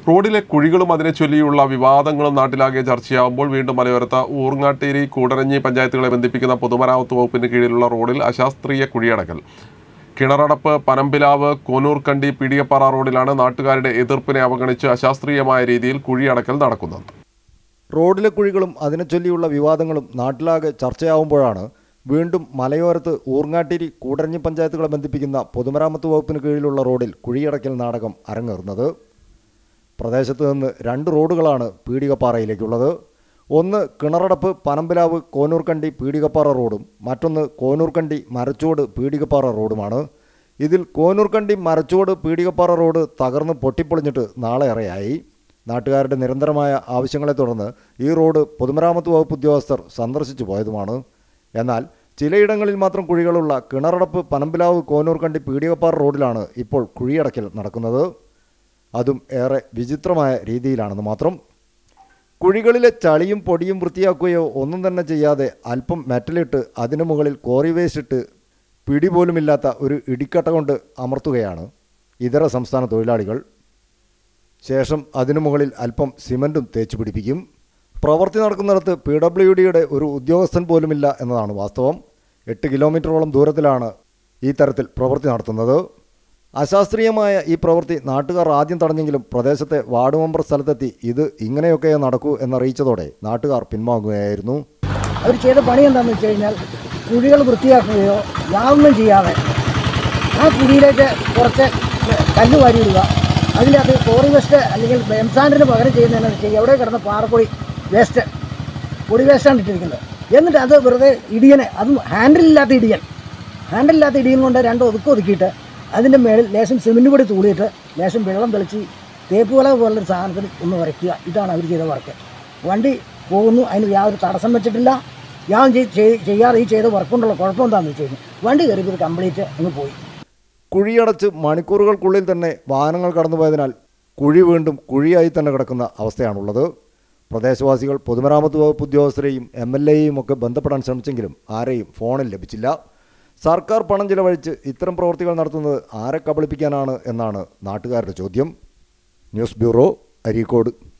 റോഡിലെ കുഴികളും അതിനെ ചൊല്ലിയുള്ള വിവാദങ്ങളും നാട്ടിലാകെ ചർച്ചയാകുമ്പോൾ വീണ്ടും മലയോരത്ത് ഊർങ്ങാട്ടേരി കൂടരഞ്ഞി പഞ്ചായത്തുകളെ ബന്ധിപ്പിക്കുന്ന പൊതുമരാമത്ത് വകുപ്പിന് കീഴിലുള്ള റോഡിൽ അശാസ്ത്രീയ കുഴിയടക്കൽ കിണറടപ്പ് പനമ്പിലാവ് കോനൂർക്കണ്ടി പീടികപ്പാറ റോഡിലാണ് നാട്ടുകാരുടെ എതിർപ്പിനെ അവഗണിച്ച് അശാസ്ത്രീയമായ രീതിയിൽ കുഴിയടക്കൽ നടക്കുന്നത് റോഡിലെ കുഴികളും അതിനെ ചൊല്ലിയുള്ള വിവാദങ്ങളും നാട്ടിലാകെ ചർച്ചയാവുമ്പോഴാണ് വീണ്ടും മലയോരത്ത് ഊർങ്ങാട്ടിരി കൂടരഞ്ഞി പഞ്ചായത്തുകളെ ബന്ധിപ്പിക്കുന്ന പൊതുമരാമത്ത് വകുപ്പിന് കീഴിലുള്ള റോഡിൽ കുഴിയടക്കൽ നാടകം അരങ്ങേറുന്നത് പ്രദേശത്ത് നിന്ന് രണ്ട് റോഡുകളാണ് പീടികപ്പാറയിലേക്കുള്ളത് ഒന്ന് കിണറടപ്പ് പനമ്പിലാവ് കോനൂർക്കണ്ടി പീടികപ്പാറ റോഡും മറ്റൊന്ന് കോനൂർക്കണ്ടി മരച്ചോട് പീടികപ്പാറ റോഡുമാണ് ഇതിൽ കോനൂർക്കണ്ടി മരച്ചോട് പീടികപ്പാറ റോഡ് തകർന്ന് പൊട്ടിപ്പൊളിഞ്ഞിട്ട് നാളെ ഏറെയായി നാട്ടുകാരുടെ നിരന്തരമായ ആവശ്യങ്ങളെ തുടർന്ന് ഈ റോഡ് പൊതുമരാമത്ത് വകുപ്പ് ഉദ്യോഗസ്ഥർ സന്ദർശിച്ചു പോയതുമാണ് എന്നാൽ ചിലയിടങ്ങളിൽ മാത്രം കുഴികളുള്ള കിണറടപ്പ് പനമ്പിലാവ് കോനൂർക്കണ്ടി പീടികപ്പാറ റോഡിലാണ് ഇപ്പോൾ കുഴിയടക്കൽ നടക്കുന്നത് അതും ഏറെ വിചിത്രമായ രീതിയിലാണെന്ന് മാത്രം കുഴികളിലെ ചളിയും പൊടിയും വൃത്തിയാക്കുകയോ ഒന്നും തന്നെ ചെയ്യാതെ അല്പം മെറ്റലിട്ട് അതിനു മുകളിൽ കോറി വേസ്റ്റ് ഇട്ട് പിടി പോലുമില്ലാത്ത ഒരു ഇടിക്കട്ട കൊണ്ട് അമർത്തുകയാണ് ഇതര സംസ്ഥാന തൊഴിലാളികൾ ശേഷം അതിനു മുകളിൽ അല്പം സിമൻറ്റും തേച്ച് പിടിപ്പിക്കും പ്രവൃത്തി നടക്കുന്നിടത്ത് പി ഡബ്ല്യു ഡിയുടെ ഒരു ഉദ്യോഗസ്ഥൻ പോലുമില്ല എന്നതാണ് വാസ്തവം എട്ട് കിലോമീറ്ററോളം ദൂരത്തിലാണ് ഈ തരത്തിൽ പ്രവൃത്തി നടത്തുന്നത് അശാസ്ത്രീയമായ ഈ പ്രവൃത്തി നാട്ടുകാർ ആദ്യം തടഞ്ഞെങ്കിലും പ്രദേശത്തെ വാർഡ് മെമ്പർ സ്ഥലത്തെത്തി ഇത് ഇങ്ങനെയൊക്കെ നടക്കൂ എന്നറിയിച്ചതോടെ നാട്ടുകാർ പിൻവാങ്ങുകയായിരുന്നു അവർ ചെയ്ത പണി എന്താണെന്ന് വെച്ച് കഴിഞ്ഞാൽ കുഴികൾ വൃത്തിയാക്കുകയോ യാതൊന്നും ചെയ്യാതെ ആ കുഴിയിലേക്ക് കുറച്ച് കല്ല് വാരിയിടുക അതിനകത്ത് കോറി വേസ്റ്റ് അല്ലെങ്കിൽ എംസാൻഡിന് പകരം ചെയ്യുന്നതെന്ന് വെച്ചാൽ എവിടെ കിടന്ന പാറപ്പൊടി വേസ്റ്റ് പൊടി വേസ്റ്റാണ് ഇട്ടിരിക്കുന്നത് എന്നിട്ട് അത് വെറുതെ ഇടിയനെ അതും ഹാൻഡിലില്ലാത്ത ഇടിയൻ ഹാൻഡിലില്ലാത്ത ഇടിയൻ കൊണ്ട് രണ്ട് ഒതുക്കി ഒതുക്കിയിട്ട് അതിൻ്റെ മേളിൽ ലേശം സിമെൻറ്റ് പൊടി തൂളിയിട്ട് ലേശം വെള്ളം തെളിച്ച് തേപ്പ് വല പോലുള്ളൊരു സാധനത്തിൽ ഒന്ന് വരയ്ക്കുക ഇതാണ് അവർ ചെയ്ത വർക്ക് വണ്ടി പോകുന്നു അതിന് യാതൊരു തടസ്സം വെച്ചിട്ടില്ല ഞാൻ ചെയ്യാതെ ഈ ചെയ്ത വർക്ക് കൊണ്ടുള്ള കുഴപ്പം എന്താണെന്ന് വെച്ച് കഴിഞ്ഞാൽ വണ്ടി കയറിയപ്പോൾ ഇത് കംപ്ലീറ്റ് അങ്ങ് പോയി കുഴിയടച്ച് മണിക്കൂറുകൾക്കുള്ളിൽ തന്നെ വാഹനങ്ങൾ കടന്നുപോയതിനാൽ കുഴി വീണ്ടും കുഴിയായി തന്നെ കിടക്കുന്ന അവസ്ഥയാണുള്ളത് പ്രദേശവാസികൾ പൊതുമരാമത്ത് വകുപ്പ് ഉദ്യോഗസ്ഥരെയും എം എൽ എയും ഒക്കെ ബന്ധപ്പെടാൻ ശ്രമിച്ചെങ്കിലും ആരെയും ഫോണിൽ ലഭിച്ചില്ല സർക്കാർ പണം ചിലവഴിച്ച് ഇത്തരം പ്രവൃത്തികൾ നടത്തുന്നത് ആരെ കബളിപ്പിക്കാനാണ് എന്നാണ് നാട്ടുകാരുടെ ചോദ്യം ന്യൂസ് ബ്യൂറോ അരീക്കോട്